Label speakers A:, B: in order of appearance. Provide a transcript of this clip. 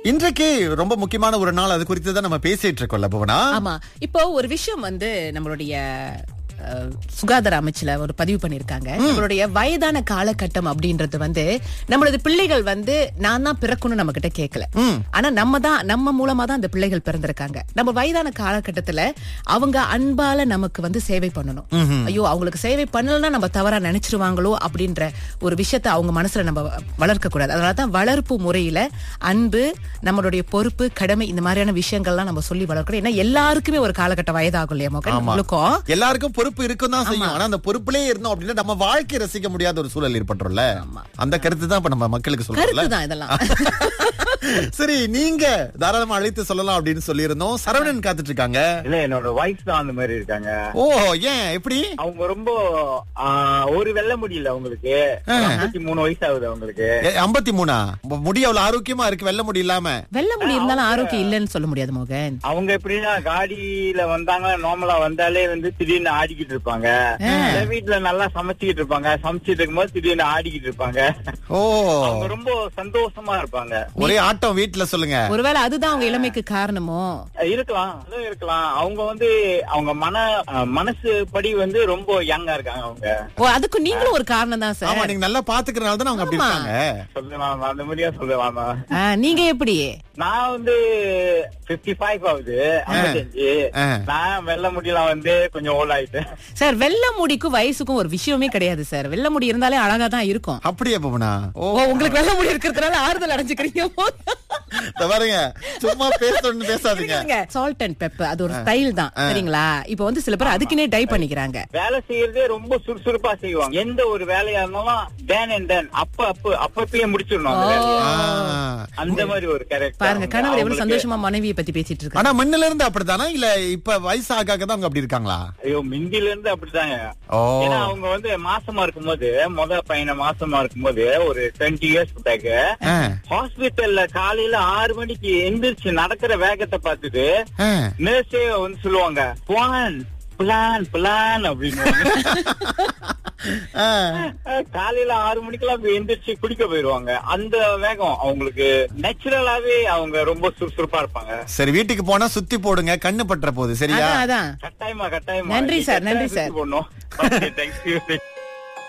A: இன்றைக்கு ரொம்ப முக்கியமான ஒரு நாள் அது குறித்து தான் நம்ம பேசிட்டு இருக்கோம்ல புவனா
B: ஆமா இப்போ ஒரு விஷயம் வந்து நம்மளுடைய அஹ், சுகாதார அமைச்சுல ஒரு பதிவு பண்ணிருக்காங்க நம்மளுடைய வயதான காலகட்டம் அப்படின்றது வந்து நம்மளது பிள்ளைகள் வந்து நான் தான் பிறக்கணும்னு நம்ம கிட்ட கேட்கல ஆனா நம்ம தான் நம்ம மூலமா தான் அந்த பிள்ளைகள் பிறந்திருக்காங்க நம்ம வயதான காலகட்டத்துல அவங்க அன்பால நமக்கு வந்து சேவை பண்ணணும் ஐயோ அவங்களுக்கு சேவை பண்ணலன்னா நம்ம தவறா நினைச்சிருவாங்களோ அப்படின்ற ஒரு விஷயத்தை அவங்க மனசுல நம்ம வளர்க்க கூடாது அதனாலதான் வளர்ப்பு முறையில அன்பு நம்மளுடைய பொறுப்பு கடமை இந்த மாதிரியான விஷயங்கள்லாம் நம்ம சொல்லி வளர்க்கணும் ஏன்னா எல்லாருக்குமே ஒரு காலகட்ட வயதாகும் இல்லையா மகன் உங்களுக்கும்
A: எல்லாருக்கும் பொறுப்பு இருக்கும் தான் செய்யும் ஆனா அந்த பொறுப்புலயே இருந்தோம் அப்படின்னா நம்ம வாழ்க்கை ரசிக்க முடியாத ஒரு சூழல் ஏற்பட்டும்ல அந்த கருத்து தான் இப்ப நம்ம மக்களுக்கு சொல்றோம்ல
B: கருத்து தான் இதெல்லாம்
A: சரி நீங்க தாராளமா அழைத்து சொல்லலாம் அப்படின்னு சொல்லியிருந்தோம் சரவணன் காத்துட்டு இருக்காங்க
C: இல்ல என்னோட வைஃப் தான் அந்த மாதிரி இருக்காங்க
A: ஓ ஏன் எப்படி
C: அவங்க ரொம்ப ஆ, ஒரு வெள்ள முடியல அவங்களுக்கு ஐம்பத்தி மூணு வயசு ஆகுது அவங்களுக்கு
A: ஐம்பத்தி மூணா முடி அவ்வளவு ஆரோக்கியமா இருக்கு வெள்ள முடி இல்லாம
B: வெள்ள முடி இருந்தாலும் ஆரோக்கியம் இல்லைன்னு சொல்ல முடியாது மோகன்
C: அவங்க எப்படின்னா காடியில வந்தாங்க நார்மலா வந்தாலே வந்து திடீர்னு ஆடிக்கிட்டு இருப்பாங்க இல்ல வீட்டுல நல்லா சமைச்சுக்கிட்டு இருப்பாங்க சமைச்சிட்டு இருக்கும்போது திடீர்னு ஆடிக்கிட்டு இருப்பாங்க
A: ஓ
C: அவங்க ரொம்ப சந்தோஷமா இருப்பாங்க
A: ஒரே ஆட்டம் வீட்டுல சொல்லுங்க
B: ஒருவேளை அதுதான் அவங்க இளமைக்கு காரணமோ
C: இருக்கலாம் அதுவும் இருக்கலாம் அவங்க வந்து அவங்க மன அஹ், மனசு படி வந்து ரொம்ப யங்கா இருக்காங்க அவங்க
B: ஓ அதுக்கு நீங்களும் ஒரு காரணம் தான்
A: ஆமா
B: சார்
A: நீங்க நல்லா பாத்துக்கிறனால தான் அவங்க அப்படி
B: ஆமா.
A: இருக்காங்க
C: சொல்லலாம் அந்த மாதிரியா சொல்லலாமா
B: ஆ, நீங்க எப்படி
C: நான் வந்து 55 ஃபைவ் ஆகுது ஐம்பத்தஞ்சு
A: ஆ.
C: நான் வெள்ள முடியலாம் வந்து கொஞ்சம் ஓல்ட் ஆயிட்டேன்
B: சார் வெள்ள முடிக்கும் வயசுக்கும் ஒரு விஷயமே கிடையாது சார் வெள்ள முடி இருந்தாலே அழகா தான் இருக்கும்
A: அப்படியே புவனா ஓ
B: ஓ உங்களுக்கு வெள்ள முடி இருக்கிறதுனால ஆறுதல் அடைஞ்சுக்கிறீங்க
A: இத பாருங்க சும்மா பேசணும்னு பேசாதீங்க
B: சால்ட் அண்ட் பெப்பர் அது ஒரு ஸ்டைல் தான் சரிங்களா இப்போ வந்து சில பேர் அதுக்குன்னே டை பண்ணிக்கிறாங்க
C: வேலை செய்யறதே ரொம்ப சுறுசுறுப்பா செய்வாங்க எந்த ஒரு வேலையா இருந்தாலும் டேன் அண்ட் டேன் அப்ப அப்ப அப்பப்பயே முடிச்சிடணும் அந்த வேலையை.
A: ஆ.
C: அந்த மாதிரி ஒரு கேரக்டர்
B: பாருங்க கணவர் எவ்வளவு சந்தோஷமா மனைவியை பத்தி பேசிட்டு இருக்காரு
A: ஆனா முன்னில இருந்து அப்படித்தானா இல்ல இப்ப வயசு ஆக ஆக தான் அவங்க அப்படி இருக்காங்களா
C: ஐயோ மிந்தில இருந்து அப்படிதாங்க
A: ஓ
C: ஏன்னா அவங்க வந்து மாசமா இருக்கும்போது முத பையனை மாசமா இருக்கும்போது ஒரு டுவெண்ட்டி இயர்ஸ் பேக்
A: ஆ,
C: ஹாஸ்பிட்டல்ல காலையில ஆறு மணிக்கு எந்திரிச்சு நடக்கிற வேகத்தை பார்த்துட்டு
A: ஆ.
C: நர்ஸே வந்து சொல்லுவாங்க பிளான் பிளான் பிளான் அப்படின்னு
A: ஆ.
C: காலையில ஆறு மணிக்கெல்லாம் போய் எந்திரிச்சு குடிக்க போயிருவாங்க அந்த வேகம் அவங்களுக்கு நேச்சுரலாவே அவங்க ரொம்ப சுறுசுறுப்பா இருப்பாங்க
A: சரி வீட்டுக்கு போனா சுத்தி போடுங்க கண்ணு பற்ற போகுது சரியா
B: அதான் அதான்
C: கட்டாயமா கட்டாயமா
B: நன்றி சார், நன்றி
C: சுத்தி
B: சார்.
C: போடணும் தேங்க்யூ